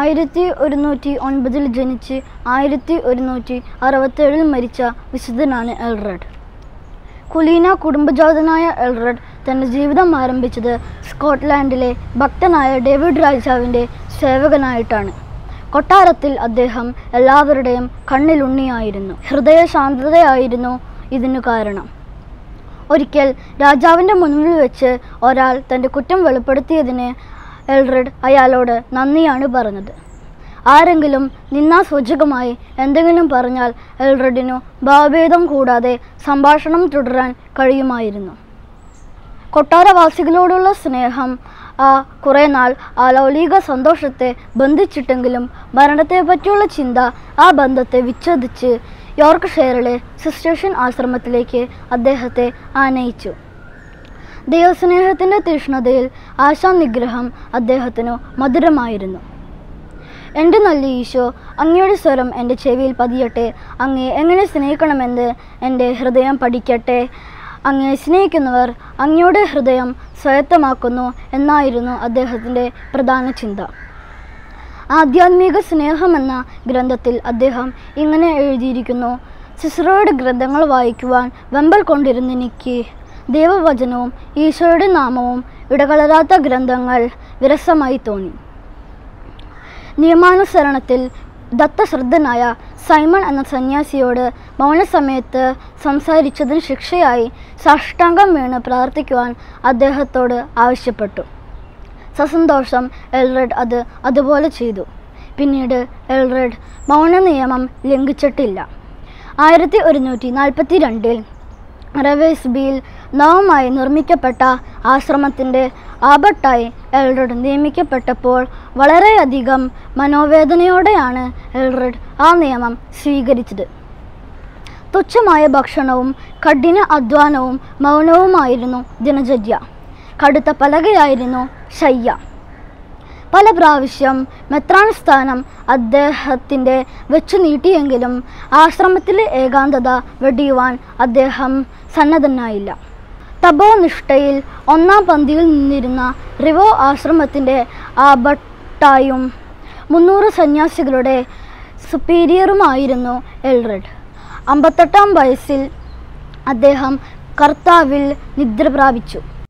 ആയിരത്തി ഒരുന്നൂറ്റി ഒൻപതിൽ ജനിച്ച് ആയിരത്തി ഒരുന്നൂറ്റി അറുപത്തേഴിൽ മരിച്ച വിശുദ്ധനാണ് എൽറഡ് കുലീന കുടുംബജാതനായ എൽറഡ് തൻ്റെ ജീവിതം ആരംഭിച്ചത് സ്കോട്ട്ലാൻഡിലെ ഭക്തനായ ഡേവിഡ് രാജാവിൻ്റെ സേവകനായിട്ടാണ് കൊട്ടാരത്തിൽ അദ്ദേഹം എല്ലാവരുടെയും കണ്ണിലുണ്ണിയായിരുന്നു ഹൃദയശാന്തതയായിരുന്നു ഇതിനു കാരണം ഒരിക്കൽ രാജാവിൻ്റെ മുന്നിൽ വെച്ച് ഒരാൾ തൻ്റെ കുറ്റം വെളിപ്പെടുത്തിയതിന് എൽറഡ് അയാളോട് നന്ദിയാണ് പറഞ്ഞത് ആരെങ്കിലും നിന്നാസൂചകമായി എന്തെങ്കിലും പറഞ്ഞാൽ എൽറഡിനു ഭാവഭേദം കൂടാതെ സംഭാഷണം തുടരാൻ കഴിയുമായിരുന്നു കൊട്ടാരവാസികളോടുള്ള സ്നേഹം ആ കുറേ നാൾ ആ ലൗലിക സന്തോഷത്തെ ബന്ധിച്ചിട്ടെങ്കിലും മരണത്തെ പറ്റിയുള്ള ചിന്ത ആ ബന്ധത്തെ വിച്ഛേദിച്ച് യോർക്ക്ഷയറിലെ സിസ്റ്റേഷൻ ആശ്രമത്തിലേക്ക് അദ്ദേഹത്തെ ആനയിച്ചു ദൈവസ്നേഹത്തിൻ്റെ തീഷ്ണതയിൽ ആശാനിഗ്രഹം അദ്ദേഹത്തിനു മധുരമായിരുന്നു എൻ്റെ നല്ല ഈശോ അങ്ങയുടെ സ്വരം എൻ്റെ ചെവിയിൽ പതിയട്ടെ അങ്ങേ എങ്ങനെ സ്നേഹിക്കണമെന്ന് എൻ്റെ ഹൃദയം പഠിക്കട്ടെ അങ്ങേ സ്നേഹിക്കുന്നവർ അങ്ങയുടെ ഹൃദയം സ്വായത്തമാക്കുന്നു എന്നായിരുന്നു അദ്ദേഹത്തിൻ്റെ പ്രധാന ചിന്ത ആധ്യാത്മിക സ്നേഹം എന്ന ഗ്രന്ഥത്തിൽ അദ്ദേഹം ഇങ്ങനെ എഴുതിയിരിക്കുന്നു സിസ്രോയുടെ ഗ്രന്ഥങ്ങൾ വായിക്കുവാൻ വെമ്പൽ കൊണ്ടിരുന്ന എനിക്ക് ദൈവവചനവും ഈശോയുടെ നാമവും ഇടകലരാത്ത ഗ്രന്ഥങ്ങൾ വിരസമായി തോന്നി നിയമാനുസരണത്തിൽ ദത്തശ്രദ്ധനായ സൈമൺ എന്ന സന്യാസിയോട് മൗനസമയത്ത് സംസാരിച്ചതിന് ശിക്ഷയായി സാഷ്ടാംഗം വീണ് പ്രാർത്ഥിക്കുവാൻ അദ്ദേഹത്തോട് ആവശ്യപ്പെട്ടു സസന്തോഷം എൽറഡ് അത് അതുപോലെ ചെയ്തു പിന്നീട് എൽറഡ് മൗന നിയമം ലംഘിച്ചിട്ടില്ല ആയിരത്തി ഒരുന്നൂറ്റി നാൽപ്പത്തി രണ്ടിൽ റവേസ്ബിയിൽ നവമായി നിർമ്മിക്കപ്പെട്ട ആശ്രമത്തിൻ്റെ ആബട്ടായി എൽറഡ് നിയമിക്കപ്പെട്ടപ്പോൾ വളരെയധികം മനോവേദനയോടെയാണ് എൽറഡ് ആ നിയമം സ്വീകരിച്ചത് തുച്ഛമായ ഭക്ഷണവും കഠിന അധ്വാനവും മൗനവുമായിരുന്നു ദിനചര്യ കടുത്ത പലകയായിരുന്നു ശയ്യ പല പ്രാവശ്യം മെത്രാൻ സ്ഥാനം അദ്ദേഹത്തിൻ്റെ വെച്ചു നീട്ടിയെങ്കിലും ആശ്രമത്തിലെ ഏകാന്തത വെടിയുവാൻ അദ്ദേഹം സന്നദ്ധനായില്ല തപോനിഷ്ഠയിൽ ഒന്നാം പന്തിയിൽ നിന്നിരുന്ന റിവോ ആശ്രമത്തിൻ്റെ ആബട്ടായും മുന്നൂറ് സന്യാസികളുടെ സുപ്പീരിയറുമായിരുന്നു എൽറഡ് അമ്പത്തെട്ടാം വയസ്സിൽ അദ്ദേഹം കർത്താവിൽ നിദ്ര പ്രാപിച്ചു